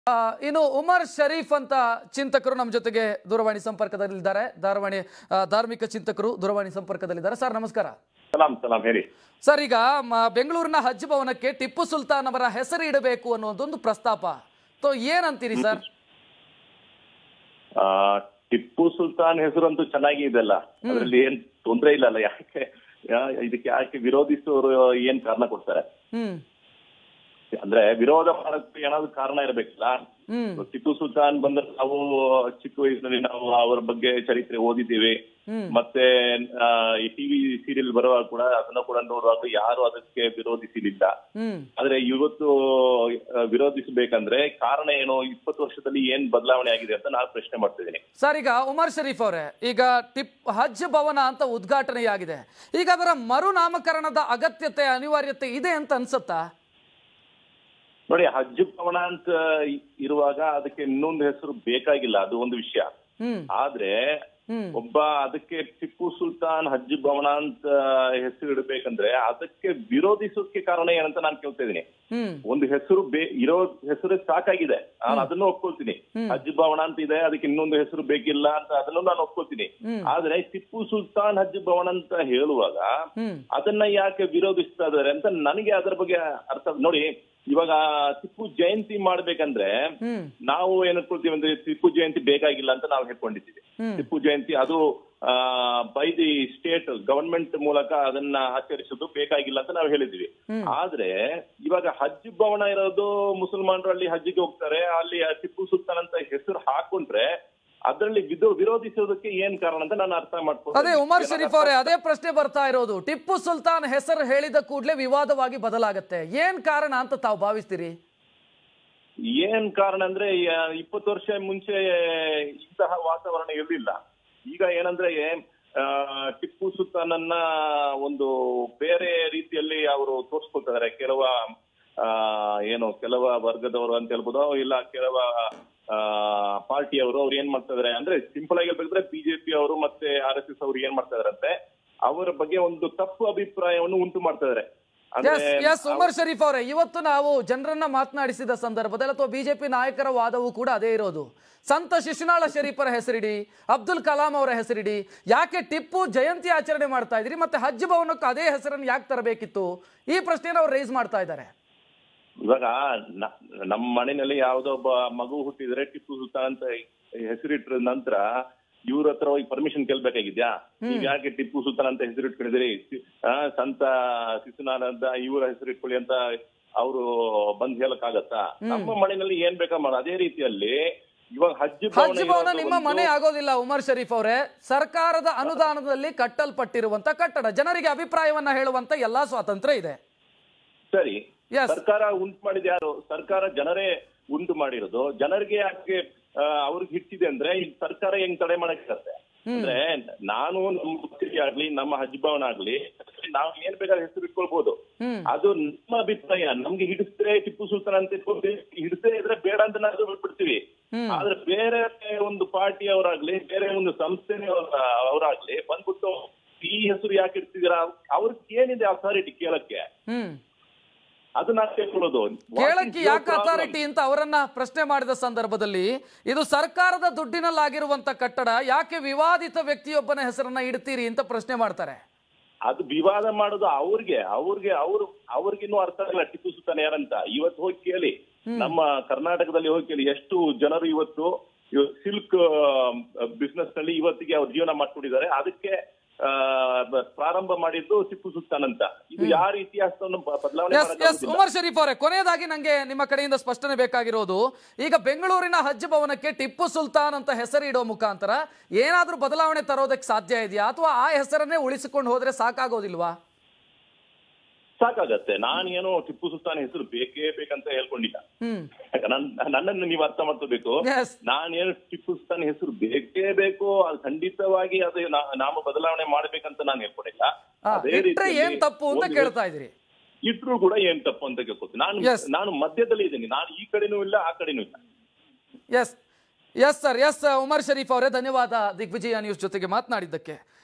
ಆ, ಇನ್ನು ಉಮರ್ ಶರೀಫ್ ಅಂತ ಚಿಂತಕರು ನಮ್ಮ ಜೊತೆಗೆ ದೂರವಾಣಿ ಸಂಪರ್ಕದಲ್ಲಿದ್ದಾರೆ ಧಾರವಾಣಿ ಆ, ಧಾರ್ಮಿಕ ಚಿಂತಕರು ದೂರವಾಣಿ ಸಂಪರ್ಕದಲ್ಲಿದ್ದಾರೆ ಸರ್ ನಮಸ್ಕಾರ ಸಲಾಂ ಸಲಾಂ ಹೇಳಿ ಸರ್ ಈಗ ಮ- ಬೆಂಗಳೂರಿನ ಹಜ್ ಭವನಕ್ಕೆ ಟಿಪ್ಪು ಸುಲ್ತಾನ್ ಅವರ ಹೆಸರು ಇಡಬೇಕು ಅನ್ನೋದೊಂದು ಪ್ರಸ್ತಾಪ ಸೊ ಏನಂತೀರಿ ಸರ್ ಆ, ಟಿಪ್ಪು ಸುಲ್ತಾನ್ ಹೆಸರಂತೂ ಚೆನ್ನಾಗಿ ಇದೆಲ್ಲ ಅದ್ರಲ್ಲಿ ಏನ್ ತೊಂದ್ರೆ ಇಲ್ಲ ಅಲ್ಲ ಯಾಕೆ ಯಾ- ಇದಕ್ಕೆ ಯಾಕೆ ವಿರೋಧಿಸೋರು ಏನ್ ಕಾರಣ ಕೊಡ್ತಾರೆ ಹ್ಮ್ ಅಂದ್ರೆ ವಿರೋಧ ಮಾಡಕ್ಕೆ ಏನಾದ್ರು ಕಾರಣ ಇರಬೇಕಲ್ಲ ಹ್ಮ್ ಟಿಪ್ಪು ಸುಲ್ತಾನ್ ಬಂದ್ರೆ ನಾವು ಚಿಕ್ಕ ವಯಸ್ಸಿನಲ್ಲಿ ನಾವು ಅವರ ಬಗ್ಗೆ ಚರಿತ್ರೆ ಓದಿದ್ದೀವಿ ಹ್ಮ್. ಮತ್ತೆ ಆ, ಈ ಟಿವಿ ಸೀರಿಯಲ್ ಬರುವಾಗ ಕೂಡ ಅದನ್ನ ಕೂಡ ನೋಡುವಾಗ ಯಾರು ಅದಕ್ಕೆ ವಿರೋಧಿಸಲಿಲ್ಲ ಹ್ಮ್ ಆದ್ರೆ ಇವತ್ತು ಆ, ವಿರೋಧಿಸಬೇಕಂದ್ರೆ ಕಾರಣ ಏನು ಇಪ್ಪತ್ತು ವರ್ಷದಲ್ಲಿ ಏನ್ ಬದಲಾವಣೆ ಆಗಿದೆ ಅಂತ ನಾನು ಪ್ರಶ್ನೆ ಮಾಡ್ತಿದ್ದೀನಿ ಸರ್ ಈಗ ಉಮರ್ ಶರೀಫ್ ಅವರೇ ಈಗ ಟಿಪ್ ಹಜ್ ಭವನ ಅಂತ ಉದ್ಘಾಟನೆಯಾಗಿದೆ ಈಗ ಅದರ ಮರುನಾಮಕರಣದ ಅಗತ್ಯತೆ ಅನಿವಾರ್ಯತೆ ಇದೆ ಅಂತ ಅನ್ಸುತ್ತಾ ನೋಡಿ ಹಜ್ ಭವನ ಅಂತ ಇ- ಇರುವಾಗ ಅದಕ್ಕೆ ಇನ್ನೊಂದು ಹೆಸರು ಬೇಕಾಗಿಲ್ಲ ಅದು ಒಂದು ವಿಷಯ ಹ್ಮ್ ಆದ್ರೆ ಹ್ಮ್ ಒಬ್ಬ ಅದಕ್ಕೆ ಟಿಪ್ಪು ಸುಲ್ತಾನ್ ಹಜ್ ಭವನ ಅಂತ ಹೆಸರು ಇಡಬೇಕಂದ್ರೆ ಅದಕ್ಕೆ ವಿರೋಧಿಸೋಕೆ ಕಾರಣ ಏನಂತ ನಾನು ಕೇಳ್ತಾ ಇದ್ದೀನಿ ಹ್ಮ್ ಒಂದು ಹೆಸರು ಬೇ ಇರೋ ಹೆಸರು ಸಾಕಾಗಿದೆ ನಾನು ಅದನ್ನು ಒಪ್ಕೊಳ್ತೀನಿ ಹಜ್ ಭವನ ಅಂತ ಇದೆ ಅದಕ್ಕೆ ಇನ್ನೊಂದು ಹೆಸರು ಬೇಕಿಲ್ಲ ಅಂತ ಅದನ್ನು ನಾನು ಒಪ್ಕೊಳ್ತೀನಿ ಹ್ಮ್. ಆದ್ರೆ ಟಿಪ್ಪು ಸುಲ್ತಾನ್ ಹಜ್ ಭವನ ಅಂತ ಹೇಳುವಾಗ ಹ್ಮ್ ಅದನ್ನ ಯಾಕೆ ವಿರೋಧಿಸ್ತಾ ಇದಾರೆ ಅಂತ ನನಗೆ ಅದರ ಬಗ್ಗೆ ಅರ್ಥ ನೋಡಿ ಇವಾಗ ಟಿಪ್ಪು ಜಯಂತಿ ಮಾಡ್ಬೇಕಂದ್ರೆ ಹ್ಮ್ ನಾವು ಏನ್ ಅನ್ಕೊಳ್ತೀವಿ ಅಂದ್ರೆ ಟಿಪ್ಪು ಜಯಂತಿ ಬೇಕಾಗಿಲ್ಲ ಅಂತ ನಾವು ಹೇಳ್ಕೊಂಡಿದ್ದೀವಿ ಹ್ಮ್. ಟಿಪ್ಪು ಜಯಂತಿ ಅದು ಬೈ ದಿ ಸ್ಟೇಟ್ ಗವರ್ಮೆಂಟ್ ಮೂಲಕ ಅದನ್ನ ಆಚರಿಸೋದು ಬೇಕಾಗಿಲ್ಲ ಅಂತ ನಾವು ಹೇಳಿದ್ವಿ ಆದ್ರೆ ಇವಾಗ ಹಜ್ ಭವನ ಇರೋದು ಮುಸಲ್ಮಾನರು ಅಲ್ಲಿ ಹಜ್ಜಿಗೆ ಹೋಗ್ತಾರೆ ಅಲ್ಲಿ ಆ ಟಿಪ್ಪು ಸುಲ್ತಾನ್ ಅಂತ ಹೆಸರು ಹಾಕೊಂಡ್ರೆ ಅದರಲ್ಲಿ ವಿಧೋ ವಿರೋಧಿಸೋದಕ್ಕೆ ಏನ್ ಕಾರಣ ಅಂತ ನಾನು ಅರ್ಥ ಮಾಡ್ಕೊಂಡು ಅದೇ ಉಮರ್ ಶರೀಫ್ ಅವರೇ ಅದೇ ಪ್ರಶ್ನೆ ಬರ್ತಾ ಇರೋದು ಟಿಪ್ಪು ಸುಲ್ತಾನ್ ಹೆಸರು ಹೇಳಿದ ಕೂಡಲೇ ವಿವಾದವಾಗಿ ಬದಲಾಗತ್ತೆ ಏನ್ ಕಾರಣ ಅಂತ ತಾವು ಭಾವಿಸ್ತೀರಿ ಏನ್ ಕಾರಣ ಅಂದ್ರೆ ಯ- ಇಪ್ಪತ್ತು ವರ್ಷ ಮುಂಚೆ ಇಂತಹ ವಾತಾವರಣ ಇರಲಿಲ್ಲ ಈಗ ಏನಂದ್ರೆ ಆ, ಟಿಪ್ಪು ಸುಲ್ತಾನನ್ನ ಒಂದು ಬೇರೆ ರೀತಿಯಲ್ಲಿ ಅವರು ತೋರಿಸ್ಕೊಳ್ತಿದ್ದಾರೆ ಕೆಲವ ಆ, ಏನು ಕೆಲವ ವರ್ಗದವರು ಅಂತ ಹೇಳ್ಬೋದು ಇಲ್ಲ ಕೆಲವ ಪಾರ್ಟಿಯವರು ಅವ್ರು ಏನ್ ಮಾಡ್ತಾ ಇದಾರೆ ಅಂದ್ರೆ ಸಿಂಪಲ್ ಆಗಿ ಹೇಳ್ಬೇಕಂದ್ರೆ ಬಿಜೆಪಿ ಅವರು ಮತ್ತೆ ಆರ್ ಎಸ್ ಎಸ್ ಅವರು ಏನ್ ಮಾಡ್ತಾ ಇದಾರಂತೆ ಅವರ ಬಗ್ಗೆ ಒಂದು ತಪ್ಪು ಅಭಿಪ್ರಾಯವನ್ನು ಉಂಟು ಮಾಡ್ತಾ ಇದಾರೆ ಎಸ್ ಎಸ್ ಉಮರ್ ಶರೀಫ್ ಅವರೇ ಇವತ್ತು ನಾವು ಜನರನ್ನ ಮಾತನಾಡಿಸಿದ ಸಂದರ್ಭದಲ್ಲಿ ಅಥವಾ ಬಿಜೆಪಿ ನಾಯಕರ ವಾದವೂ ಕೂಡ ಅದೇ ಇರೋದು ಸಂತ ಶಿಶುನಾಳ ಶರೀಫರ ಹೆಸರಿಡಿ ಅಬ್ದುಲ್ ಕಲಾಂ ಅವರ ಹೆಸರಿಡಿ ಯಾಕೆ ಟಿಪ್ಪು ಜಯಂತಿ ಆಚರಣೆ ಮಾಡ್ತಾ ಇದ್ರಿ ಮತ್ತೆ ಹಜ್ ಭವನಕ್ಕೂ ಅದೇ ಹೆಸರನ್ನು ಯಾಕೆ ತರಬೇಕಿತ್ತು ಈ ಪ್ರಶ್ನೆಯನ್ನು ಅವ್ರು ರೈಸ್ ಮಾಡ್ತಾ ಇದ್ದಾರೆ ಇವಾಗ ನ- ನಮ್ಮ ಮನೆಯಲ್ಲಿ ಯಾವ್ದೋ ಒಬ್ಬ ಮಗು ಹುಟ್ಟಿದ್ರೆ ಟಿಪ್ಪು ಸುಲ್ತಾನ್ ಅಂತ ಹೆಸರಿಟ್ರ ನಂತರ ಇವ್ರ ಹತ್ರ ಹೋಗಿ ಪರ್ಮಿಷನ್ ಕೇಳ್ಬೇಕಾಗಿದ್ಯಾ ನೀವ್ ಯಾಕೆ ಟಿಪ್ಪು ಸುಲ್ತಾನ್ ಅಂತ ಹೆಸರಿಟ್ಕೊಂಡಿದ್ದೀರಿ ಸಿ- ಆ, ಸಂತ ಶಿಶುನಾಳ ಅಂತ ಇವ್ರ ಹೆಸರಿಟ್ಕೊಳ್ಳಿ ಅಂತ ಅವರು ಬಂದ್ ಹೇಳಕ್ಕಾಗತ್ತಾ ನಮ್ಮ ಮನೆಯಲ್ಲಿ ಏನ್ ಬೇಕಾ ಮಾಡ ಅದೇ ರೀತಿಯಲ್ಲಿ ಇವಾಗ ಹಜ್ ಹಜ್ ಭವನ ಭವನ ಇರೋದು ನಿಮ್ಮ ಒಂದು- ಮನೆ ಆಗೋದಿಲ್ಲ ಉಮರ್ ಶರೀಫ್ ಅವರೇ ಸರ್ಕಾರದ ಅನುದಾನದಲ್ಲಿ ಕಟ್ಟಲ್ಪಟ್ಟಿರುವಂತ ಕಟ್ಟಡ ಜನರಿಗೆ ಅಭಿಪ್ರಾಯವನ್ನ ಹೇಳುವಂತ ಎಲ್ಲಾ ಸ್ವಾತಂತ್ರ್ಯ ಇದೆ ಸರಿ Yes. ಸರ್ಕಾರ ಉಂಟು ಮಾಡಿದ ಯಾರು ಸರ್ಕಾರ ಜನರೇ ಉಂಟು ಮಾಡಿರೋದು ಜನರಿಗೆ ಯಾಕೆ ಆ, ಅವ್ರಿಗೆ ಹಿಟ್ಟಿದೆ ಅಂದ್ರೆ ಈ ಸರ್ಕಾರ ಹೆಂಗ್ ತಡೆ ಮಾಡಕ್ಕಾಗತ್ತೆ ಅಂದ್ರೆ ನಾನು ನಮ್ಮ ಮಕ್ಕಳಿಗೆ ಆಗ್ಲಿ ನಮ್ಮ ಹಜ್ ಭವನ ಆಗ್ಲಿ ನಾವು ಏನ್ ಬೇಕಾದ್ರೆ ಹೆಸರು ಇಟ್ಕೊಳ್ಬಹುದು ಹ್ಮ್ ಅದು ನಮ್ಮ ಅಭಿಪ್ರಾಯ ನಮ್ಗೆ ಹಿಡಿಸ್ತಾರೆ ಟಿಪ್ಪು ಸುಲ್ತಾನ್ ಅಂತ ಇಟ್ಕೊಳ್ತೀವಿ ಹಿಡಿಸೇ ಇದ್ರೆ ಬೇಡ ಅಂತ ನಾವು ಬಿಟ್ಬಿಡ್ತೀವಿ ಆದ್ರೆ ಬೇರೆ ಒಂದು ಪಾರ್ಟಿ ಅವರಾಗ್ಲಿ ಬೇರೆ ಒಂದು ಸಂಸ್ಥೆ ಅವರಾಗ್ಲಿ ಬಂದ್ಬಿಟ್ಟು ಈ ಹೆಸರು ಯಾಕೆ ಇಡ್ತಿದ್ದೀರಾ ಅವ್ರಿಗೆ ಏನಿದೆ ಅಥಾರಿಟಿ ಕೇಳಕ್ಕೆ ಹ್ಮ್ ಅದು ನಾನು ಕೇಳ್ಕೊಳ್ಳೋದು ಕೇಳಕ್ಕೆ ಯಾಕೆ ಅಥಾರಿಟಿ ಅಂತ ಅವರನ್ನ ಪ್ರಶ್ನೆ ಮಾಡಿದ ಸಂದರ್ಭದಲ್ಲಿ ಇದು ಸರ್ಕಾರದ ದುಡ್ಡಿನಲ್ಲಾಗಿರುವಂತ ಕಟ್ಟಡ ಯಾಕೆ ವಿವಾದಿತ ವ್ಯಕ್ತಿಯೊಬ್ಬನ ಹೆಸರನ್ನ ಇಡ್ತೀರಿ ಅಂತ ಪ್ರಶ್ನೆ ಮಾಡ್ತಾರೆ ಅದು ವಿವಾದ ಮಾಡೋದು ಅವ್ರಿಗೆ ಅವ್ರಿಗೆ ಅವ್ರು ಅವ್ರಿಗಿನ್ನೂ ಅರ್ಥ ಆಗಿಲ್ಲ ಟಿಪ್ಪು ಸುಲ್ತಾನ್ ಯಾರಂತ ಇವತ್ತು ಹೋಗಿ ಕೇಳಿ ನಮ್ಮ ಕರ್ನಾಟಕದಲ್ಲಿ ಹೋಗಿ ಕೇಳಿ ಎಷ್ಟು ಜನರು ಇವತ್ತು ಸಿಲ್ಕ್ ಬಿಸ್ನೆಸ್ ನಲ್ಲಿ ಇವತ್ತಿಗೆ ಅವ್ರ ಜೀವನ ಮಾಡ್ಕೊಂಡಿದ್ದಾರೆ ಅದಕ್ಕೆ ಆ, ಬ- ಪ್ರಾರಂಭ ಮಾಡಿದ್ದು ಟಿಪ್ಪು ಸುಲ್ತಾನ್ ಅಂತ ಇದು ಯಾರ ಇತಿಹಾಸವನ್ನು ಬ- ಬದಲಾವಣೆ ಎಸ್ ಎಸ್ ಮಾಡಕ್ಕಾಗೋದಿಲ್ಲ. ಉಮರ್ ಶರೀಫ್ ಅವರೇ ಕೊನೆಯದಾಗಿ ನಂಗೆ ನಿಮ್ಮ ಕಡೆಯಿಂದ ಸ್ಪಷ್ಟನೆ ಬೇಕಾಗಿರೋದು ಈಗ ಬೆಂಗಳೂರಿನ ಹಜ್ ಭವನಕ್ಕೆ ಟಿಪ್ಪು ಸುಲ್ತಾನ್ ಅಂತ ಹೆಸರಿಡೋ ಮುಖಾಂತರ ಏನಾದ್ರೂ ಬದಲಾವಣೆ ತರೋದಕ್ಕೆ ಸಾಧ್ಯ ಇದೆಯಾ ಅಥವಾ ಆ ಹೆಸರನ್ನೇ ಉಳಿಸಿಕೊಂಡು ಹೋದ್ರೆ ಸಾಕಾಗೋದಿಲ್ವಾ ಸಾಕಾಗತ್ತೆ ನಾನೇನೋ ಟಿಪ್ಪು ಸುಲ್ತಾನ್ ಹೆಸರು ಬೇಕೇ ಬೇಕಂತ ಹೇಳ್ಕೊಂಡಿಲ್ಲ ಹ್ಮ್ ಯಾಕ ನನ್- ನನ್ನನ್ನು ನೀವು ಅರ್ಥ ಮಾಡ್ಕೋಬೇಕು Yes. ನಾನೇನು ಟಿಪ್ಪು ಸುಲ್ತಾನ್ ಹೆಸರು ಬೇಕೇ ಬೇಕು ಅದು ಖಂಡಿತವಾಗಿ ಅದು ನಾ- ನಾಮ ಬದಲಾವಣೆ ಮಾಡ್ಬೇಕಂತ ನಾನು ಹೇಳ್ಕೊಂಡಿಲ್ಲ ಆ, ಅದೇ ಇಟ್ರೆ ರೀತಿಯಲ್ಲಿ ಏನ್ ತಪ್ಪು ಅಂತ ಒಂದು ಕೇಳ್ತಾ ಇದ್ರಿ ಇಟ್ರು ಕೂಡ ಏನ್ ತಪ್ಪು ಅಂತ ಕೇಳ್ಕೊತೀನಿ ನಾನು Yes. ನಾನು ಮಧ್ಯದಲ್ಲಿ ಇದ್ದೀನಿ ನಾನು ಈ ಕಡೆನೂ ಇಲ್ಲ ಆ ಕಡೆನೂ ಇಲ್ಲ yes yes sir yes Umar Sharif ಅವರೇ ಧನ್ಯವಾದ ದಿಗ್ವಿಜಯ ನ್ಯೂಸ್ ಜೊತೆಗೆ ಮಾತನಾಡಿದ್ದಕ್ಕೆ